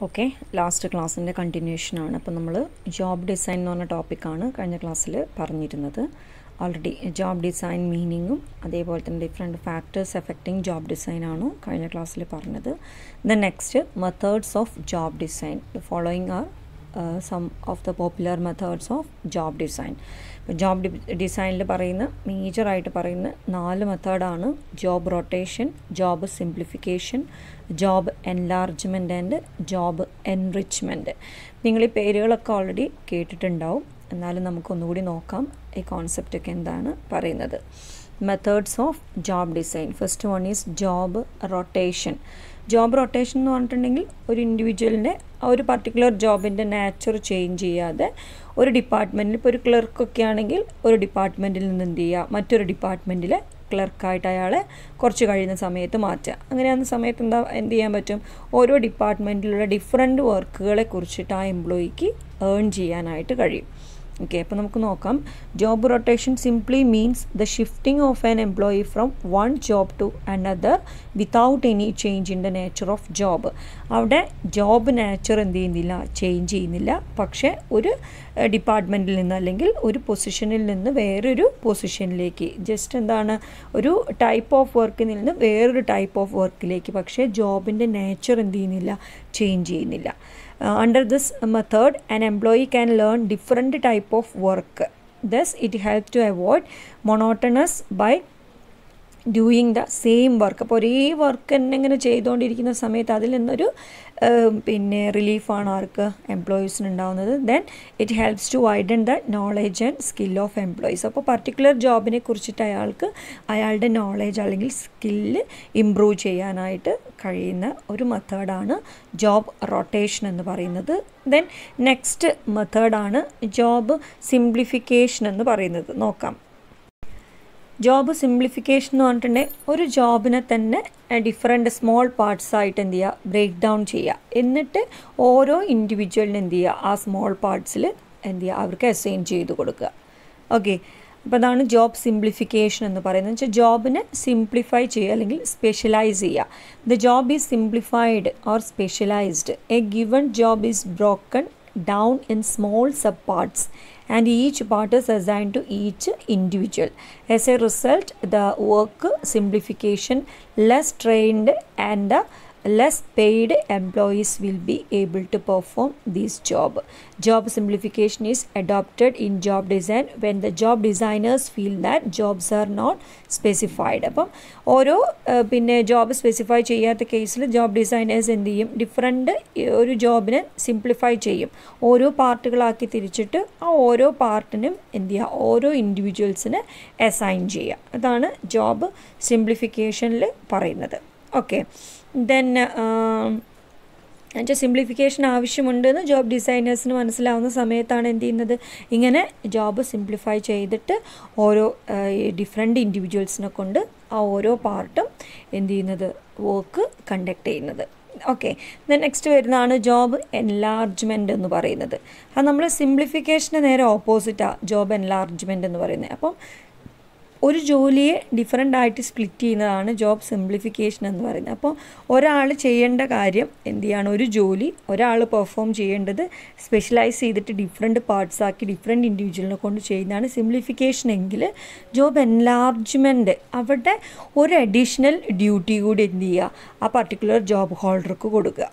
Okay last ക്ലാസ്സിൻ്റെ കണ്ടിന്യൂഷനാണ് അപ്പോൾ നമ്മൾ ജോബ് ഡിസൈൻ എന്ന് പറഞ്ഞ ടോപ്പിക്കാണ് കഴിഞ്ഞ ക്ലാസ്സിൽ പറഞ്ഞിരുന്നത് ഓൾറെഡി ജോബ് ഡിസൈൻ മീനിങ്ങും അതേപോലെ തന്നെ ഡിഫറെൻറ്റ് ഫാക്ടേഴ്സ് എഫക്റ്റിംഗ് ജോബ് ഡിസൈനാണ് കഴിഞ്ഞ ക്ലാസ്സിൽ പറഞ്ഞത് the next methods of job design the following are some of the popular methods of job design ഇപ്പോൾ ജോബ് ഡിസൈനിൽ പറയുന്ന മേജറായിട്ട് പറയുന്ന നാല് മെത്തേഡാണ് job rotation job simplification job enlargement and job enrichment നിങ്ങൾ ഈ പേരുകളൊക്കെ ഓൾറെഡി കേട്ടിട്ടുണ്ടാവും എന്നാലും നമുക്കൊന്നുകൂടി നോക്കാം ഈ കോൺസെപ്റ്റൊക്കെ എന്താണ് പറയുന്നത് methods of job design first one is job rotation job rotation എന്ന് പറഞ്ഞിട്ടുണ്ടെങ്കിൽ ഒരു ഇൻഡിവിജ്വലിൻ്റെ ആ ഒരു പർട്ടിക്കുലർ ജോബിൻ്റെ നാച്ചർ ചേഞ്ച് ചെയ്യാതെ ഒരു ഡിപ്പാർട്ട്മെൻറ്റിൽ ഇപ്പോൾ ഒരു ക്ലർക്കൊക്കെ ആണെങ്കിൽ ഒരു ഡിപ്പാർട്ട്മെൻറ്റിൽ നിന്ന് എന്ത് ചെയ്യുക മറ്റൊരു ഡിപ്പാർട്ട്മെൻറ്റിലെ ക്ലർക്കായിട്ട് അയാളെ കുറച്ച് കഴിയുന്ന സമയത്ത് മാറ്റുക അങ്ങനെയാകുന്ന സമയത്ത് എന്താ എന്ത് ചെയ്യാൻ പറ്റും ഓരോ ഡിപ്പാർട്ട്മെൻറ്റിലുള്ള ഡിഫറെൻറ്റ് വർക്കുകളെ കുറിച്ചിട്ട് ആ എംപ്ലോയിക്ക് ഏൺ ചെയ്യാനായിട്ട് കഴിയും ഓക്കെ അപ്പോൾ നമുക്ക് നോക്കാം job rotation simply means the shifting of an employee from one job to another without any change in the nature of job അവിടെ ജോബ് നേച്ചർ എന്ത് ചെയ്യുന്നില്ല ചേഞ്ച് ചെയ്യുന്നില്ല പക്ഷേ ഒരു ഡിപ്പാർട്ട്മെൻറ്റിൽ നിന്ന് അല്ലെങ്കിൽ ഒരു പൊസിഷനിൽ നിന്ന് വേറൊരു പൊസിഷനിലേക്ക് ജസ്റ്റ് എന്താണ് ഒരു ടൈപ്പ് ഓഫ് വർക്കിൽ നിന്ന് വേറൊരു ടൈപ്പ് ഓഫ് വർക്കിലേക്ക് പക്ഷേ ജോബിൻ്റെ നേച്ചർ എന്ത് ചെയ്യുന്നില്ല ചേഞ്ച് ചെയ്യുന്നില്ല Uh, under this method, an employee can learn different type of work. Thus, it helps to avoid monotonous by doing the same work അപ്പോൾ ഒരേ വർക്ക് തന്നെ ഇങ്ങനെ ചെയ്തുകൊണ്ടിരിക്കുന്ന സമയത്ത് അതിൽ നിന്നൊരു പിന്നെ റിലീഫാണ് ആർക്ക് എംപ്ലോയീസിന് ഉണ്ടാകുന്നത് then it helps to widen the knowledge and skill of employees അപ്പോൾ പർട്ടിക്കുലർ ജോബിനെ കുറിച്ചിട്ട് അയാൾക്ക് അയാളുടെ നോളേജ് അല്ലെങ്കിൽ സ്കില്ല് ഇമ്പ്രൂവ് ചെയ്യാനായിട്ട് കഴിയുന്ന ഒരു മെത്തേഡാണ് ജോബ് റൊട്ടേഷൻ എന്ന് പറയുന്നത് ദെൻ നെക്സ്റ്റ് മെത്തേഡാണ് ജോബ് സിംപ്ലിഫിക്കേഷൻ എന്ന് പറയുന്നത് നോക്കാം ജോബ് സിംപ്ലിഫിക്കേഷൻ എന്ന് പറഞ്ഞിട്ടുണ്ടെങ്കിൽ ഒരു ജോബിനെ തന്നെ ഡിഫറെൻ്റ് സ്മോൾ പാർട്സ് ആയിട്ട് എന്ത് ചെയ്യുക ബ്രേക്ക് ഡൗൺ ചെയ്യുക എന്നിട്ട് ഓരോ ഇൻഡിവിജ്വലിന് എന്ത് ചെയ്യുക ആ സ്മോൾ പാർട്സിൽ എന്ത് ചെയ്യുക അവർക്ക് അസൈൻ ചെയ്ത് കൊടുക്കുക ഓക്കെ അപ്പോൾ അതാണ് ജോബ് സിംപ്ലിഫിക്കേഷൻ എന്ന് പറയുന്നത് വെച്ചാൽ ജോബിനെ സിംപ്ലിഫൈ ചെയ്യുക അല്ലെങ്കിൽ സ്പെഷ്യലൈസ് ചെയ്യുക the job is simplified or specialized a given job is broken down in small subparts and each part is assigned to each individual. As a result, the work simplification less trained and uh, less paid employees will be able to perform this job. Job simplification is adopted in job design when the job designers feel that jobs are not specified. അപ്പം ഓരോ പിന്നെ job specify ചെയ്യാത്ത കേസിൽ job designers എന്ത് ചെയ്യും different ഒരു ജോബിനെ simplify ചെയ്യും ഓരോ പാർട്ടുകളാക്കി തിരിച്ചിട്ട് ആ ഓരോ പാർട്ടിനും എന്ത് ചെയ്യുക ഓരോ ഇൻഡിവിജ്വൽസിന് അസൈൻ ചെയ്യുക അതാണ് ജോബ് സിംപ്ലിഫിക്കേഷനിൽ പറയുന്നത് ഓക്കെ ദെൻ എന്നുവെച്ചാൽ സിംപ്ലിഫിക്കേഷൻ ആവശ്യമുണ്ടെന്ന് ജോബ് ഡിസൈനേഴ്സിന് മനസ്സിലാവുന്ന സമയത്താണ് എന്ത് ചെയ്യുന്നത് ഇങ്ങനെ ജോബ് സിംപ്ലിഫൈ ചെയ്തിട്ട് ഓരോ ഡിഫറെൻ്റ് ഇൻഡിവിജ്വൽസിനെ കൊണ്ട് ആ ഓരോ പാർട്ടും എന്ത് ചെയ്യുന്നത് വർക്ക് കണ്ടക്ട് ചെയ്യുന്നത് ഓക്കെ ദെൻ നെക്സ്റ്റ് വരുന്നതാണ് ജോബ് എൻലാർജ്മെൻറ്റ് എന്ന് പറയുന്നത് അത് നമ്മൾ സിംപ്ലിഫിക്കേഷന് നേരെ ഓപ്പോസിറ്റാണ് ജോബ് എൻലാർജ്മെൻറ്റ് എന്ന് പറയുന്നത് അപ്പം ഒരു ജോലിയെ ഡിഫറെൻ്റ് ആയിട്ട് സ്പ്ലിറ്റ് ചെയ്യുന്നതാണ് ജോബ് സിംപ്ലിഫിക്കേഷൻ എന്ന് പറയുന്നത് അപ്പോൾ ഒരാൾ ചെയ്യേണ്ട കാര്യം എന്ത് ചെയ്യാണ് ഒരു ജോലി ഒരാൾ പെർഫോം ചെയ്യേണ്ടത് സ്പെഷ്യലൈസ് ചെയ്തിട്ട് ഡിഫറെൻറ്റ് പാർട്സ് ആക്കി ഡിഫറെൻറ്റ് ഇൻഡിവിജ്വലിനെ കൊണ്ട് ചെയ്യുന്നതാണ് സിംപ്ലിഫിക്കേഷൻ എങ്കിൽ ജോബ് എൻലാർജ്മെൻറ്റ് അവിടെ ഒരു അഡീഷണൽ ഡ്യൂട്ടി കൂടി എന്ത് ചെയ്യുക ആ പർട്ടിക്കുലർ ജോബ് ഹോൾഡർക്ക് കൊടുക്കുക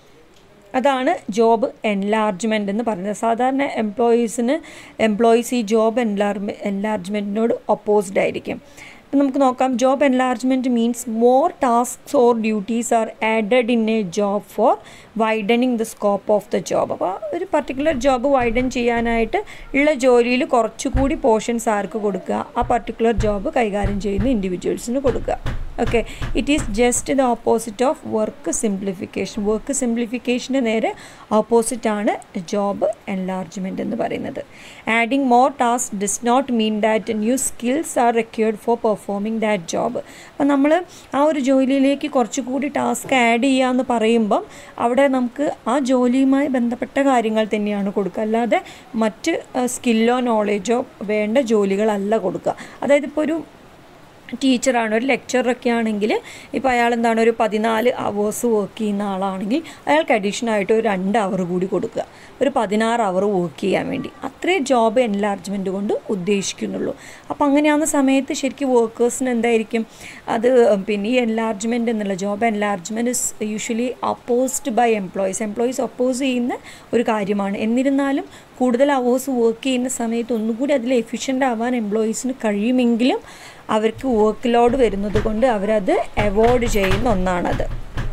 അതാണ് ജോബ് എൻലാർജ്മെൻ്റ് എന്ന് പറയുന്നത് സാധാരണ എംപ്ലോയീസിന് എംപ്ലോയീസ് ഈ ജോബ് എൻലാർമെ എൻലാർജ്മെൻറ്റിനോട് ഒപ്പോസിഡ് ആയിരിക്കും അപ്പം നമുക്ക് നോക്കാം job enlargement means more tasks or duties are added in a job for widening the scope of the job അപ്പോൾ ഒരു പർട്ടിക്കുലർ ജോബ് വൈഡൻ ചെയ്യാനായിട്ട് ഉള്ള ജോലിയിൽ കുറച്ചുകൂടി പോർഷൻസ് ആർക്ക് കൊടുക്കുക ആ പർട്ടിക്കുലർ ജോബ് കൈകാര്യം ചെയ്യുന്ന ഇൻഡിവിജ്വൽസിന് കൊടുക്കുക okay it is just the opposite of work simplification work സിംപ്ലിഫിക്കേഷന് നേരെ ഓപ്പോസിറ്റാണ് ജോബ് എൻലാർജ്മെൻറ്റ് എന്ന് പറയുന്നത് adding more task this not mean that new skills are required for performing that job അപ്പോൾ നമ്മൾ ആ ഒരു ജോലിയിലേക്ക് കുറച്ചുകൂടി ടാസ്ക് ആഡ് ചെയ്യുക എന്ന് പറയുമ്പം അവിടെ നമുക്ക് ആ ജോലിയുമായി ബന്ധപ്പെട്ട കാര്യങ്ങൾ തന്നെയാണ് കൊടുക്കുക അല്ലാതെ മറ്റ് സ്കില്ലോ നോളേജോ വേണ്ട ജോലികളല്ല കൊടുക്കുക അതായത് ഇപ്പോൾ ഒരു ടീച്ചറാണ് ഒരു ലെക്ചറൊക്കെ ആണെങ്കിൽ ഇപ്പോൾ അയാൾ എന്താണ് ഒരു പതിനാല് അവേഴ്സ് വർക്ക് ചെയ്യുന്ന ആളാണെങ്കിൽ അയാൾക്ക് അഡീഷണലായിട്ട് ഒരു രണ്ട് അവർ കൂടി കൊടുക്കുക ഒരു പതിനാറ് അവർ വർക്ക് ചെയ്യാൻ വേണ്ടി അത്രേ ജോബ് എൻലാർജ്മെൻറ്റ് കൊണ്ട് ഉദ്ദേശിക്കുന്നുള്ളൂ അപ്പോൾ അങ്ങനെയാവുന്ന സമയത്ത് ശരിക്കും വർക്കേഴ്സിന് എന്തായിരിക്കും അത് പിന്നെ ഈ എൻലാർജ്മെൻറ്റ് എന്നുള്ള job enlargement is usually opposed by employees employees oppose ചെയ്യുന്ന ഒരു കാര്യമാണ് എന്നിരുന്നാലും കൂടുതൽ അവേഴ്സ് വർക്ക് ചെയ്യുന്ന സമയത്ത് ഒന്നുകൂടി അതിൽ എഫിഷ്യൻ്റ് ആവാൻ എംപ്ലോയീസിന് കഴിയുമെങ്കിലും അവർക്ക് വർക്ക് ലോഡ് വരുന്നത് കൊണ്ട് അവരത് അവോയ്ഡ് ചെയ്യുന്ന ഒന്നാണത്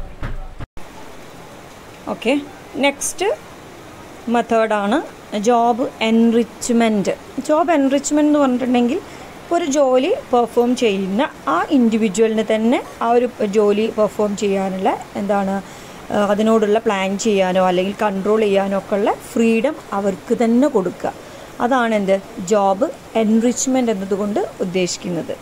ഓക്കെ നെക്സ്റ്റ് മെത്തേഡാണ് ജോബ് എൻറിച്ച്മെൻറ്റ് ജോബ് എൻറിച്ച്മെൻറ്റ് എന്ന് പറഞ്ഞിട്ടുണ്ടെങ്കിൽ ഇപ്പോൾ ഒരു ജോലി പെർഫോം ചെയ്യുന്ന ആ ഇൻഡിവിജ്വലിന് തന്നെ ആ ഒരു ജോലി പെർഫോം ചെയ്യാനുള്ള എന്താണ് അതിനോടുള്ള പ്ലാൻ ചെയ്യാനോ അല്ലെങ്കിൽ കൺട്രോൾ ചെയ്യാനോ ഒക്കെ ഉള്ള ഫ്രീഡം അവർക്ക് തന്നെ കൊടുക്കുക അതാണ് എന്ത് ജോബ് എൻറിച്ച്മെൻറ്റ് എന്നതുകൊണ്ട് ഉദ്ദേശിക്കുന്നത്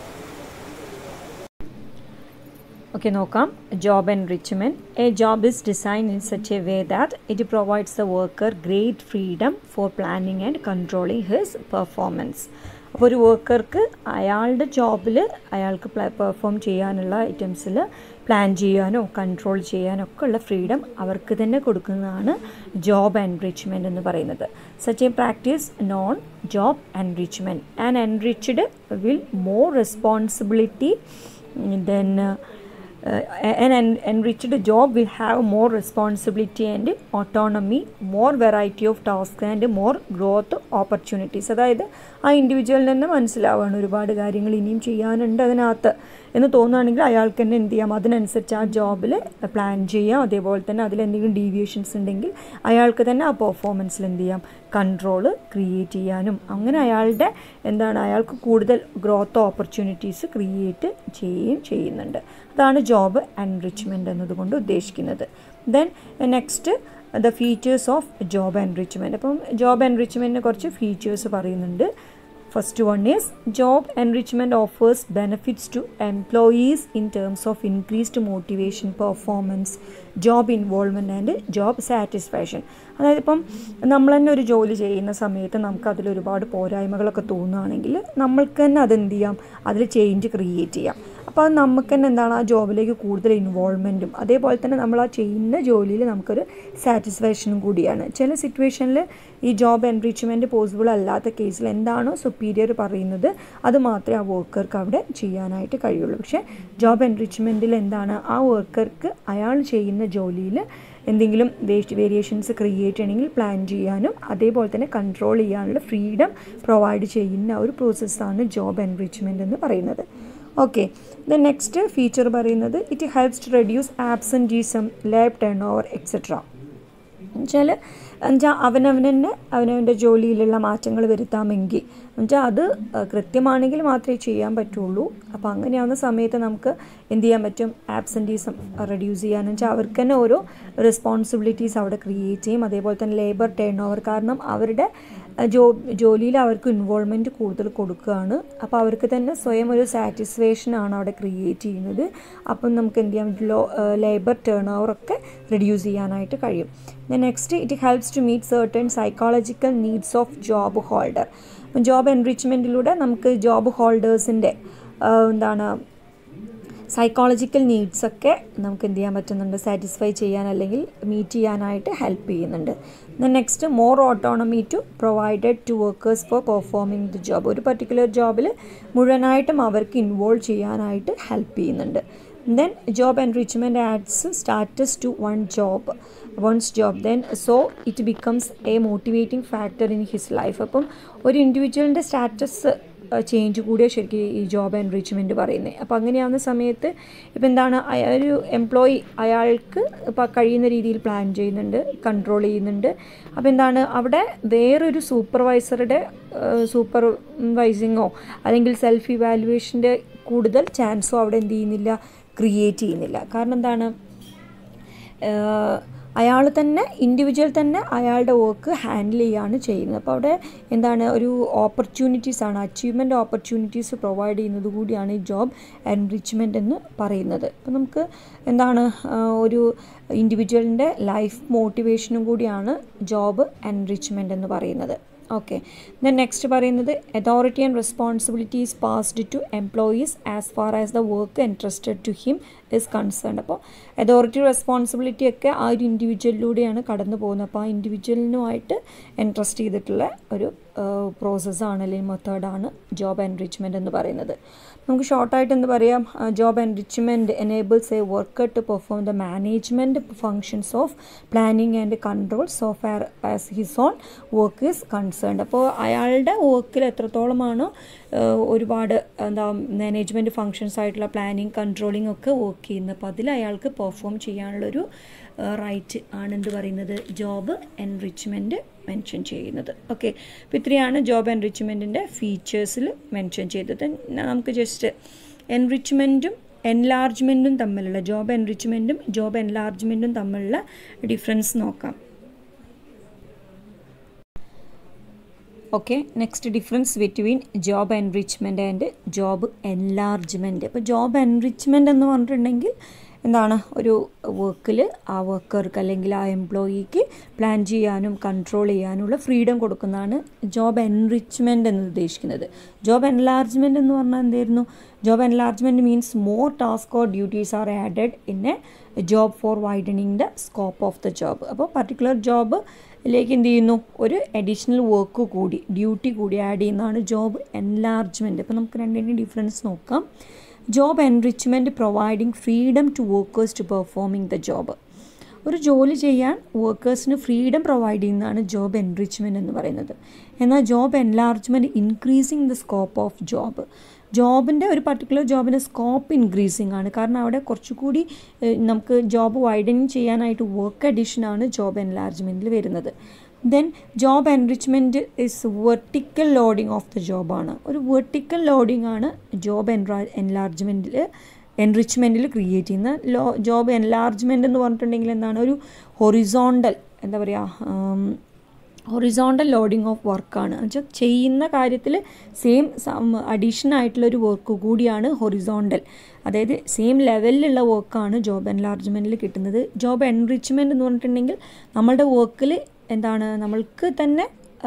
ഓക്കെ നോക്കാം job enrichment a job is design in such a way that it provides the worker great freedom for planning and controlling his performance അപ്പോൾ ഒരു വർക്കർക്ക് അയാളുടെ ജോബിൽ അയാൾക്ക് പെർഫോം ചെയ്യാനുള്ള ഐറ്റംസിൽ പ്ലാൻ ചെയ്യാനോ കൺട്രോൾ ചെയ്യാനോ ഒക്കെ ഉള്ള ഫ്രീഡം അവർക്ക് തന്നെ കൊടുക്കുന്നതാണ് ജോബ് എൻറിച്ച്മെൻറ്റ് എന്ന് പറയുന്നത് such a practice non job enrichment and enriched will more responsibility then uh, an en- enriched job will have more responsibility and autonomy more variety of tasks and more growth opportunities അതായത് ആ ഇൻഡിവിജ്വലിന് തന്നെ മനസ്സിലാവുകയാണ് ഒരുപാട് കാര്യങ്ങൾ ഇനിയും ചെയ്യാനുണ്ട് അതിനകത്ത് എന്ന് തോന്നുകയാണെങ്കിൽ അയാൾക്ക് തന്നെ എന്ത് ചെയ്യാം അതിനനുസരിച്ച് ആ ജോബിൽ പ്ലാൻ ചെയ്യാം അതേപോലെ തന്നെ അതിലെന്തെങ്കിലും ഡീവിയേഷൻസ് ഉണ്ടെങ്കിൽ അയാൾക്ക് തന്നെ ആ പെർഫോമൻസിൽ എന്ത് ചെയ്യാം കൺട്രോൾ ക്രിയേറ്റ് ചെയ്യാനും അങ്ങനെ അയാളുടെ എന്താണ് അയാൾക്ക് കൂടുതൽ ഗ്രോത്ത് ഓപ്പർച്യൂണിറ്റീസ് ക്രിയേറ്റ് ചെയ്യുകയും ചെയ്യുന്നുണ്ട് അതാണ് ജോബ് എൻറിച്ച്മെൻറ്റ് എന്നതുകൊണ്ട് ഉദ്ദേശിക്കുന്നത് then next the features of job enrichment അപ്പം ജോബ് എൻറിച്ച്മെൻറ്റിനെ കുറച്ച് ഫീച്ചേഴ്സ് പറയുന്നുണ്ട് first one is job enrichment offers benefits to employees in terms of increased motivation performance job involvement and job satisfaction അതായത് ഇപ്പം നമ്മൾ തന്നെ ഒരു ജോലി ചെയ്യുന്ന സമയത്ത് നമുക്ക് അതിൽ ഒരുപാട് പോരായ്മകളൊക്കെ തോന്നുകയാണെങ്കിൽ നമ്മൾക്ക് തന്നെ അതെന്ത് ചെയ്യാം അതിൽ ചേഞ്ച് ക്രിയേറ്റ് ചെയ്യാം അപ്പോൾ അത് നമുക്ക് തന്നെ എന്താണ് ആ ജോബിലേക്ക് കൂടുതൽ ഇൻവോൾവ്മെൻറ്റും അതേപോലെ തന്നെ നമ്മൾ ആ ചെയ്യുന്ന ജോലിയിൽ നമുക്കൊരു സാറ്റിസ്ഫാക്ഷനും കൂടിയാണ് ചില സിറ്റുവേഷനിൽ ഈ ജോബ് എൻറിച്ച്മെൻറ്റ് പോസിബിൾ അല്ലാത്ത കേസിൽ എന്താണോ സുപ്പീരിയർ പറയുന്നത് അത് മാത്രമേ ആ വർക്കർക്ക് അവിടെ ചെയ്യാനായിട്ട് കഴിയുള്ളൂ പക്ഷേ ജോബ് എൻറിച്ച്മെൻറ്റിൽ എന്താണ് ആ വർക്കർക്ക് അയാൾ ചെയ്യുന്ന ജോലിയിൽ എന്തെങ്കിലും വേസ്റ്റ് വേരിയേഷൻസ് ക്രിയേറ്റ് ചെയ്യണമെങ്കിൽ പ്ലാൻ ചെയ്യാനും അതേപോലെ തന്നെ കൺട്രോൾ ചെയ്യാനുള്ള ഫ്രീഡം പ്രൊവൈഡ് ചെയ്യുന്ന ഒരു പ്രോസസ്സാണ് ജോബ് എൻറിച്ച്മെൻറ്റ് എന്ന് പറയുന്നത് ഓക്കെ ദ നെക്സ്റ്റ് ഫീച്ചർ പറയുന്നത് it helps to reduce absenteeism lab turn over etcetera എന്നുവെച്ചാൽ എന്നുവെച്ചാൽ അവനവന് തന്നെ അവനവൻ്റെ ജോലിയിലുള്ള മാറ്റങ്ങൾ വരുത്താമെങ്കിൽ എന്നുവെച്ചാൽ അത് കൃത്യമാണെങ്കിൽ മാത്രമേ ചെയ്യാൻ പറ്റുള്ളൂ അപ്പോൾ അങ്ങനെയാവുന്ന സമയത്ത് നമുക്ക് എന്ത് ചെയ്യാൻ പറ്റും ആബ്സെൻറ്റീസം റെഡ്യൂസ് ചെയ്യാന്ന് വെച്ചാൽ അവർക്ക് തന്നെ ഓരോ റെസ്പോൺസിബിലിറ്റീസ് അവിടെ ക്രിയേറ്റ് ചെയ്യും അതേപോലെ തന്നെ ലേബർ ടേൺ ഓവർ കാരണം അവരുടെ ജോ ജോലിയിൽ അവർക്ക് ഇൻവോൾവ്മെൻറ്റ് കൂടുതൽ കൊടുക്കുകയാണ് അപ്പോൾ അവർക്ക് തന്നെ സ്വയം ഒരു സാറ്റിസ്ഫാക്ഷനാണ് അവിടെ ക്രിയേറ്റ് ചെയ്യുന്നത് അപ്പം നമുക്ക് എന്ത് ചെയ്യാം ലോ ലേബർ ടേൺ ഓവർ ഒക്കെ റെഡ്യൂസ് ചെയ്യാനായിട്ട് കഴിയും next it helps to meet certain psychological needs of job holder അപ്പം ജോബ് എൻറിച്ച്മെൻറ്റിലൂടെ നമുക്ക് ജോബ് ഹോൾഡേഴ്സിൻ്റെ എന്താണ് സൈക്കോളജിക്കൽ നീഡ്സൊക്കെ നമുക്ക് എന്ത് ചെയ്യാൻ പറ്റുന്നുണ്ട് സാറ്റിസ്ഫൈ ചെയ്യാൻ അല്ലെങ്കിൽ മീറ്റ് ചെയ്യാനായിട്ട് ഹെൽപ്പ് ചെയ്യുന്നുണ്ട് next more autonomy to provided to workers for performing the job ഒരു പർട്ടിക്കുലർ ജോബിൽ മുഴുവനായിട്ടും അവർക്ക് ഇൻവോൾവ് ചെയ്യാനായിട്ട് ഹെൽപ്പ് ചെയ്യുന്നുണ്ട് then job enrichment adds status to one job one's job then so it becomes a motivating factor in his life അപ്പം ഒരു ഇൻഡിവിജ്വലിൻ്റെ status change കൂടിയ ശരിക്കും ഈ ജോബ് എൻറിച്ച്മെൻറ്റ് പറയുന്നത് അപ്പോൾ അങ്ങനെയാവുന്ന സമയത്ത് ഇപ്പം എന്താണ് ഒരു എംപ്ലോയി അയാൾക്ക് ഇപ്പോൾ കഴിയുന്ന രീതിയിൽ പ്ലാൻ ചെയ്യുന്നുണ്ട് കൺട്രോൾ ചെയ്യുന്നുണ്ട് അപ്പോൾ എന്താണ് അവിടെ വേറൊരു സൂപ്പർവൈസറുടെ സൂപ്പർവൈസിങ്ങോ അല്ലെങ്കിൽ സെൽഫ് ഇവാലുവേഷൻ്റെ കൂടുതൽ ചാൻസോ അവിടെ എന്ത് ചെയ്യുന്നില്ല ക്രിയേറ്റ് ചെയ്യുന്നില്ല കാരണം എന്താണ് അയാൾ തന്നെ ഇൻഡിവിജ്വൽ തന്നെ അയാളുടെ വർക്ക് ഹാൻഡിൽ ചെയ്യുകയാണ് ചെയ്യുന്നത് അപ്പോൾ അവിടെ എന്താണ് ഒരു ഓപ്പർച്യൂണിറ്റീസ് ആണ് അച്ചീവ്മെൻറ്റ് ഓപ്പർച്യൂണിറ്റീസ് പ്രൊവൈഡ് ചെയ്യുന്നത് കൂടിയാണ് ഈ ജോബ് എൻറിച്ച്മെൻ്റ് എന്ന് പറയുന്നത് അപ്പോൾ നമുക്ക് എന്താണ് ഒരു ഇൻഡിവിജ്വലിൻ്റെ ലൈഫ് മോട്ടിവേഷനും കൂടിയാണ് ജോബ് എൻറിച്ച്മെൻ്റ് എന്ന് പറയുന്നത് ഓക്കെ ദെൻ നെക്സ്റ്റ് പറയുന്നത് authority and responsibilities passed to employees as far as the work entrusted to him is concerned അപ്പോൾ അതോറിറ്റി റെസ്പോൺസിബിലിറ്റി ഒക്കെ ആ ഒരു ഇൻഡിവിജ്വലിലൂടെയാണ് കടന്നു പോകുന്നത് അപ്പോൾ ആ ഇൻഡിവിജ്വലിനുമായിട്ട് എൻട്രസ്റ്റ് ചെയ്തിട്ടുള്ള ഒരു പ്രോസസ്സാണ് അല്ലെങ്കിൽ മെത്തേഡാണ് ജോബ് എൻറിച്ച്മെൻറ്റ് എന്ന് പറയുന്നത് നമുക്ക് ഷോർട്ടായിട്ട് എന്ത് പറയാം job enrichment enables a worker to perform the management functions of planning and control so far as his own work is concerned അപ്പോൾ അയാളുടെ വർക്കിൽ എത്രത്തോളമാണോ ഒരുപാട് എന്താ മാനേജ്മെൻറ്റ് ഫങ്ഷൻസ് ആയിട്ടുള്ള പ്ലാനിങ് കൺട്രോളിംഗ് ഒക്കെ വർക്ക് ചെയ്യുന്നത് അപ്പോൾ അതിൽ അയാൾക്ക് പെർഫോം ചെയ്യാനുള്ളൊരു റൈറ്റ് ആണ് എന്ത് പറയുന്നത് ജോബ് എൻറിച്ച്മെൻറ്റ് മെൻഷൻ ചെയ്യുന്നത് ഓക്കെ അപ്പോൾ ഇത്രയാണ് ജോബ് എൻറിച്ച്മെൻറ്റിൻ്റെ ഫീച്ചേഴ്സിൽ മെൻഷൻ ചെയ്തത് നമുക്ക് ജസ്റ്റ് എൻറിച്ച്മെൻറ്റും എൻലാർജ്മെൻറ്റും തമ്മിലുള്ള ജോബ് എൻറിച്ച്മെൻറ്റും ജോബ് എൻലാർജ്മെൻറ്റും തമ്മിലുള്ള ഡിഫറൻസ് നോക്കാം okay next difference between job enrichment and job enlargement അപ്പോൾ ജോബ് എൻറിച്ച്മെൻറ്റ് എന്ന് പറഞ്ഞിട്ടുണ്ടെങ്കിൽ എന്താണ് ഒരു വർക്കിൽ ആ വർക്കർക്ക് അല്ലെങ്കിൽ ആ എംപ്ലോയിക്ക് പ്ലാൻ ചെയ്യാനും കൺട്രോൾ ചെയ്യാനുള്ള ഫ്രീഡം കൊടുക്കുന്നതാണ് ജോബ് എൻറിച്ച്മെൻറ്റ് എന്ന് ഉദ്ദേശിക്കുന്നത് ജോബ് എൻലാർജ്മെൻറ്റ് എന്ന് പറഞ്ഞാൽ എന്തായിരുന്നു job enlargement means more task or duties are added in a job for widening the scope of the job അപ്പോൾ പർട്ടിക്കുലർ ജോബ് ലേക്ക് എന്ത് ചെയ്യുന്നു ഒരു അഡീഷണൽ വർക്ക് കൂടി ഡ്യൂട്ടി കൂടി ആഡ് ചെയ്യുന്നതാണ് ജോബ് എൻലാർജ്മെൻറ്റ് അപ്പോൾ നമുക്ക് രണ്ടിൻ്റെയും ഡിഫറൻസ് നോക്കാം job enrichment providing freedom to workers to performing the job ഒരു ജോലി ചെയ്യാൻ വർക്കേഴ്സിന് ഫ്രീഡം പ്രൊവൈഡ് ചെയ്യുന്നതാണ് ജോബ് എൻറിച്ച്മെൻറ്റ് എന്ന് പറയുന്നത് എന്നാൽ job enlargement increasing the scope of job ജോബിൻ്റെ ഒരു പർട്ടിക്കുലർ ജോബിൻ്റെ സ്കോപ്പ് ഇൻക്രീസിങ് ആണ് കാരണം അവിടെ കുറച്ചുകൂടി നമുക്ക് ജോബ് വൈഡനിങ് ചെയ്യാനായിട്ട് വർക്ക് അഡീഷനാണ് ജോബ് എൻലാർജ്മെൻറ്റിൽ വരുന്നത് then job enrichment is vertical loading of the ജോബാണ് ഒരു വെർട്ടിക്കൽ ലോഡിംഗ് ആണ് ജോബ് എൻറാ എൻലാർജ്മെൻറ്റിൽ എൻറിച്ച്മെൻറ്റിൽ ക്രിയേറ്റ് ചെയ്യുന്ന ലോ ജോബ് എൻലാർജ്മെൻറ്റ് എന്ന് പറഞ്ഞിട്ടുണ്ടെങ്കിൽ എന്താണ് ഒരു ഹൊറിസോണ്ടൽ എന്താ പറയുക ഹൊറിസോണ്ടൽ ലോഡിംഗ് ഓഫ് വർക്കാണ് എന്നുവെച്ചാൽ ചെയ്യുന്ന കാര്യത്തിൽ സെയിം അഡീഷൻ ആയിട്ടുള്ള ഒരു വർക്ക് കൂടിയാണ് ഹൊറിസോണ്ടൽ അതായത് സെയിം ലെവലിലുള്ള വർക്കാണ് ജോബ് എൻലാർജ്മെൻറ്റിൽ കിട്ടുന്നത് ജോബ് എൻറിച്ച്മെൻറ്റ് എന്ന് പറഞ്ഞിട്ടുണ്ടെങ്കിൽ നമ്മളുടെ വർക്കിൽ എന്താണ് നമ്മൾക്ക് തന്നെ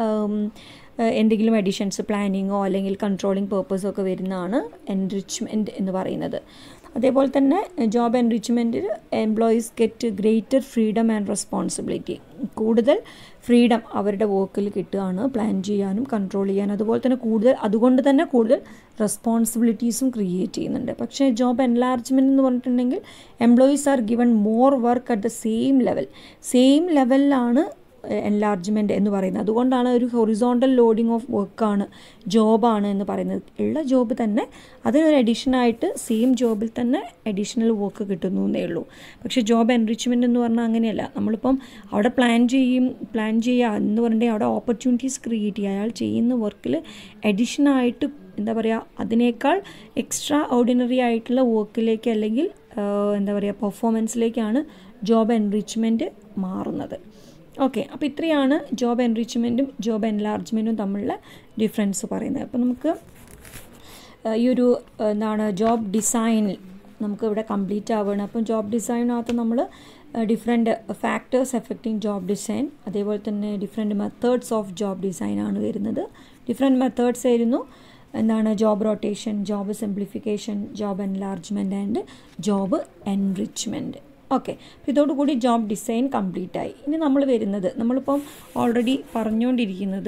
എന്തെങ്കിലും എഡിഷൻസ് പ്ലാനിങ്ങോ അല്ലെങ്കിൽ കൺട്രോളിങ് പേർപ്പസോ ഒക്കെ വരുന്നതാണ് എൻറിച്ച്മെൻറ്റ് എന്ന് പറയുന്നത് അതേപോലെ തന്നെ ജോബ് എൻറിച്ച്മെൻറ്റിൽ employees get greater freedom and responsibility കൂടുതൽ ഫ്രീഡം അവരുടെ വർക്കിൽ കിട്ടുകയാണ് പ്ലാൻ ചെയ്യാനും കൺട്രോൾ ചെയ്യാനും അതുപോലെ തന്നെ കൂടുതൽ അതുകൊണ്ട് തന്നെ കൂടുതൽ റെസ്പോൺസിബിലിറ്റീസും ക്രിയേറ്റ് ചെയ്യുന്നുണ്ട് പക്ഷേ ജോബ് എൻലാർജ്മെൻറ്റ് എന്ന് പറഞ്ഞിട്ടുണ്ടെങ്കിൽ employees are given more work at the same level same ലെവലിലാണ് എൻലാർജ്മെൻറ്റ് എന്ന് പറയുന്നത് അതുകൊണ്ടാണ് ഒരു ഹൊറിസോണ്ടൽ ലോഡിംഗ് ഓഫ് വർക്കാണ് ജോബാണ് എന്ന് പറയുന്നത് ഉള്ള ജോബ് തന്നെ അതിനൊരു അഡീഷനായിട്ട് സെയിം ജോബിൽ തന്നെ അഡീഷണൽ വർക്ക് കിട്ടുന്നു എന്നേ ഉള്ളൂ പക്ഷേ ജോബ് എൻറിച്ച്മെൻറ്റ് എന്ന് പറഞ്ഞാൽ അങ്ങനെയല്ല നമ്മളിപ്പം അവിടെ പ്ലാൻ ചെയ്യും പ്ലാൻ ചെയ്യുക എന്ന് പറഞ്ഞിട്ടുണ്ടെങ്കിൽ അവിടെ ഓപ്പർച്യൂണിറ്റീസ് ക്രിയേറ്റ് ചെയ്യുക അയാൾ ചെയ്യുന്ന വർക്കിൽ അഡീഷനായിട്ട് എന്താ പറയുക അതിനേക്കാൾ എക്സ്ട്രാ ഓർഡിനറി ആയിട്ടുള്ള വർക്കിലേക്ക് അല്ലെങ്കിൽ എന്താ പറയുക പെർഫോമൻസിലേക്കാണ് ജോബ് എൻറിച്ച്മെൻറ്റ് മാറുന്നത് ഓക്കെ അപ്പോൾ ഇത്രയാണ് ജോബ് എൻറിച്ച്മെൻറ്റും ജോബ് എൻലാർജ്മെൻറ്റും തമ്മിലുള്ള ഡിഫറൻസ് പറയുന്നത് അപ്പോൾ നമുക്ക് ഈ ഒരു എന്താണ് ജോബ് ഡിസൈനിൽ നമുക്ക് ഇവിടെ കംപ്ലീറ്റ് ആവുകയാണ് അപ്പം ജോബ് ഡിസൈനകത്ത് നമ്മൾ different factors effecting job design അതേപോലെ തന്നെ different methods of job design ആണ് വരുന്നത് ഡിഫറെൻറ്റ് മെത്തേഡ്സ് ആയിരുന്നു എന്താണ് job rotation job simplification job enlargement and job enrichment okay അപ്പോൾ ഇതോടുകൂടി ജോബ് ഡിസൈൻ കംപ്ലീറ്റ് ആയി ഇനി നമ്മൾ വരുന്നത് നമ്മളിപ്പം ഓൾറെഡി പറഞ്ഞുകൊണ്ടിരിക്കുന്നത്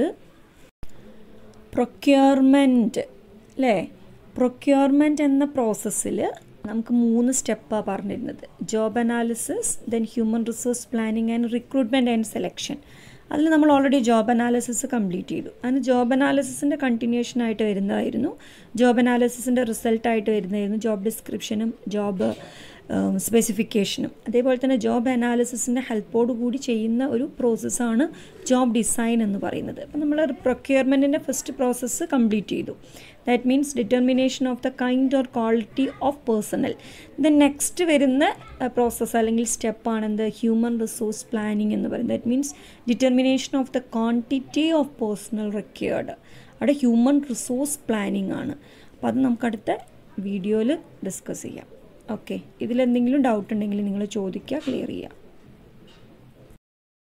പ്രൊക്യൂർമെൻറ്റ് അല്ലേ പ്രൊക്യൂർമെൻറ്റ് എന്ന പ്രോസസ്സിൽ നമുക്ക് മൂന്ന് സ്റ്റെപ്പാണ് പറഞ്ഞിരുന്നത് job analysis then human resource planning and recruitment and selection അതിൽ നമ്മൾ ഓൾറെഡി ജോബ് അനാലിസിസ് കംപ്ലീറ്റ് ചെയ്തു അതിന് ജോബ് അനാലിസിസിൻ്റെ കണ്ടിന്യൂഷൻ ആയിട്ട് വരുന്നതായിരുന്നു ജോബ് അനാലിസിസിൻ്റെ റിസൾട്ടായിട്ട് വരുന്നതായിരുന്നു ജോബ് ഡിസ്ക്രിപ്ഷനും ജോബ് സ്പെസിഫിക്കേഷനും അതേപോലെ തന്നെ ജോബ് അനാലിസിസിൻ്റെ ഹെൽപ്പോട് കൂടി ചെയ്യുന്ന ഒരു പ്രോസസ്സാണ് ജോബ് ഡിസൈൻ എന്ന് പറയുന്നത് അപ്പോൾ നമ്മൾ പ്രൊക്യൂർമെൻറ്റിൻ്റെ ഫസ്റ്റ് പ്രോസസ്സ് കംപ്ലീറ്റ് ചെയ്തു that means determination of the kind or quality of personnel then next വരുന്ന പ്രോസസ്സ് അല്ലെങ്കിൽ സ്റ്റെപ്പാണ് എന്ത് ഹ്യൂമൻ റിസോഴ്സ് പ്ലാനിങ് എന്ന് പറയുന്നത് that means determination of the quantity of personnel required അവിടെ ഹ്യൂമൻ റിസോഴ്സ് പ്ലാനിങ് ആണ് അപ്പോൾ അത് നമുക്ക് അടുത്ത വീഡിയോയിൽ ഡിസ്കസ് ചെയ്യാം ഓക്കെ ഇതിലെന്തെങ്കിലും ഡൗട്ട് ഉണ്ടെങ്കിൽ നിങ്ങൾ ചോദിക്കുക ക്ലിയർ ചെയ്യാം